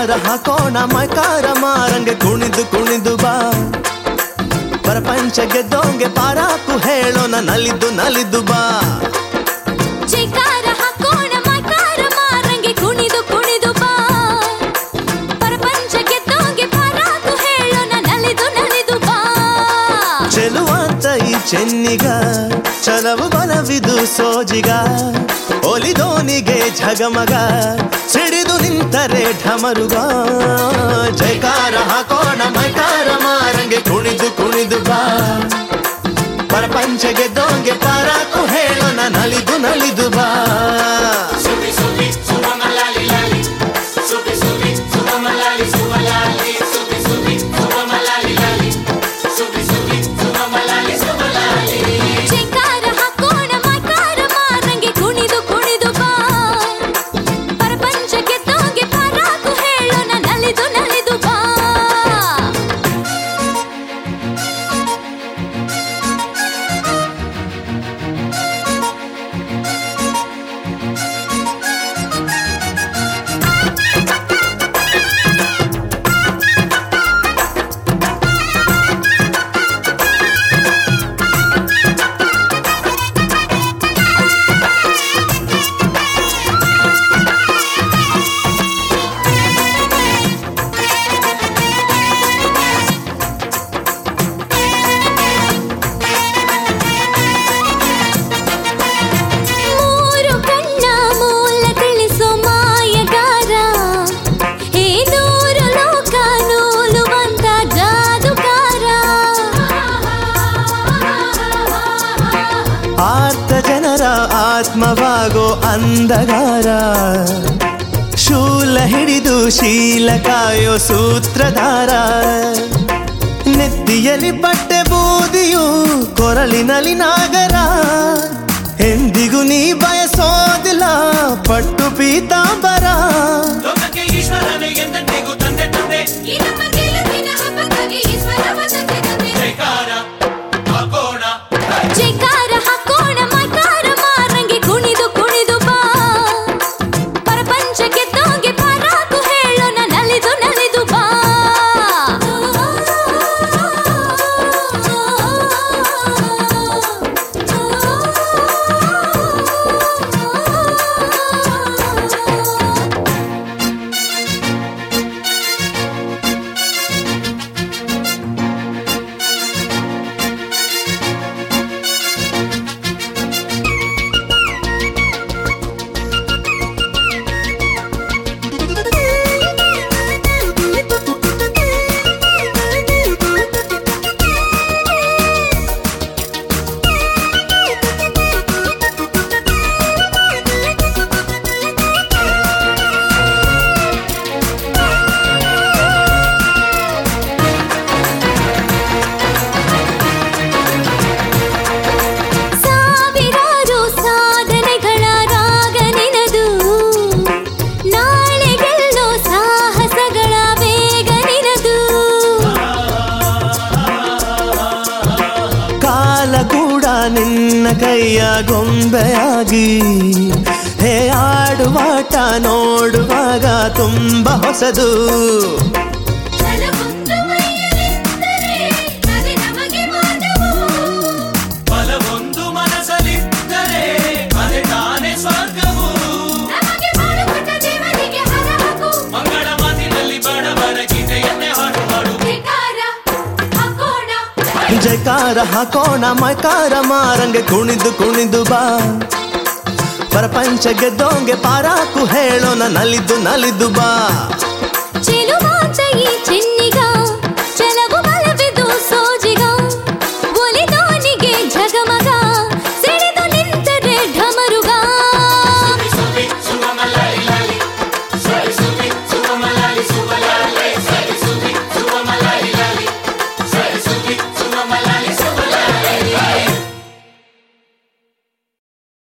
ಜೈಕಾರ ಹಾಕೋಣ ಮೈಕಾರ ಮಾರಂಗೆ ಕುಣಿದು ಕುಣಿದು ಬಾ ಪ್ರಪಂಚ ಗೆದ್ದೋಂಗೆ ಪಾರಾಕು ಹೇಳೋಣ ನಲಿದು ನಲಿದು ಬಾ ಜೈಕಾರ ಹಾಕೋಣ ಮೈಕಾರ ಮಾರಂಗೆ ಕುಣಿದು ಕುಣಿದು ಬಾ ಪ್ರಪಂಚ ಗೆದ್ದೋಗೆ ಪರಾಕು ಹೇಳೋಣ ನಲಿದು ನಲಿದು ಬಾ ಚೆಲುವಂತ ಈ ಚೆನ್ನಿಗ ಚಲವು ಬಲವಿದು ಸೋಜಿಗ ಒಲಿದೋನಿಗೆ ಝಗಮಗ ಸಿಡಿದು ನಿಂತರೆ ಢಮರುಗ ಜೈಕಾರ ಹಾಕೋಣ ಮೈಕಾರ ಮಾರಂಗೆ ಕುಣಿದು ಕುಣಿದು ಬಾ ಪ್ರಪಂಚ ಗೆದ್ದೋಂಗೆ ಪಾರಾಕು ಹೇಳೋಣ ನಲಿದು ನಲಿದು ಬಾ ಜೈಕಾರ ಹಾಕೋಣ ಮೈಕಾರ ಮಾರಂಗೆ ಕುಣಿದು ಕುಣಿದು ಬಾ ಪ್ರಪಂಚ ಗೆದ್ದೋಗೆ ಪರಾಕು ಹೇಳೋಣ ನಲಿದು ನಲಿದು ಬಾ ಮೂರು ಕಣ್ಣ ಮೂಲ ತಿಳಿಸೋ ಮಾಯಗಾರ ಹೇ ನೂರು ಲೋಕ ನೂಲುವಂತ ಜಾದುಗಾರ ಆರ್ತ ಜನರ ಆತ್ಮವಾಗೋ ಅಂಧಗಾರ ಶೂಲ ಹಿಡಿದು ಶೀಲ ಕಾಯೋ ಸೂತ್ರಧಾರ ನೆತ್ತಿಯಲ್ಲಿ ಬಟ್ಟೆ ಬೂದಿಯು ಕೊರಳಿನಲ್ಲಿ ನಾಗರ ಎಂದಿಗೂ ನೀ ಬಯಸೋದಿಲ್ಲ ಪಟ್ಟು ಪೀತಾಂಬರ ಲೋಕಕ್ಕೆ ಈಶ್ವರನು ಎಂದೆಂದಿಗೂ ತಂದೆ ತಂದೆ ಈ ನಮ್ಮ ಗೆಲುವಿನ ಹಬ್ಬಕ್ಕಾಗಿ ಈಶ್ವರವ ತಂದೆ ತಂದೆ. ಜೈಕಾರ ಹಾಕೋಣ ಜೈಕಾರ ಹಾಕೋಣ ಮೈಕಾರ ಮಾರಂಗೆ ಕುಣಿದು ಕುಣಿದು ಬಾ ಪ್ರಪಂಚ ಗೆದ್ದೋಗೆ ಪರಾಕು ಹೇಳೋಣ ನಲಿದು ನಲಿದು ಬಾ ಸಾವಿರಾರು ಸಾಧನೆಗಳ ರಾಗ ನಿನದು ನಾಳೆ ಗೆಲ್ಲೋ ಸಾಹಸಗಳ ವೇಗ ನಿನದು ಕಾಲ ಕೂಡ ನಿನ್ನ ಕೈಯ ಗೊಂಬೆಯಾಗಿ ಹೇ ಆಡುವಾಟ ನೋಡುವಾಗ ತುಂಬ ಹೊಸದು ಛಲವೊಂದು ಮೈಯಲ್ಲಿದ್ದರೆ ಅದೇ ನಮಗೆ ಮಾನವು. ಫಲವೊಂದು ಮನಸ್ಸಲ್ಲಿದ್ದರೆ ಅದೇ ತಾನೇ ಸ್ವರ್ಗವು ನಮಗೆ ಮಾಡಿಕೊಟ್ಟ ದೇವರಿಗೆ ಹರ ಹಾಕು. ಮಂಗಳ ಮಾತಿನಲ್ಲಿ ಬಡವರ ಗೀತೆಯನ್ನೇ ಹಾಡು ಹಾಡು ಧಿಕ್ಕಾರ ಹಾಕೋಣ. ಜೈಕಾರ ಹಾಕೋಣ ಮೈಕಾರ ಮಾರಂಗೆ ಕುಣಿದು ಕುಣಿದು ಬಾ ಪ್ರಪಂಚ ಗೆದ್ದೋಂಗೆ ಪಾರಾಕು ಹೇಳೋಣ ನಲಿದು ನಲಿದು ಬಾ ಚೆಲುವಾಂಚ ಈ ಚಿನ್ನ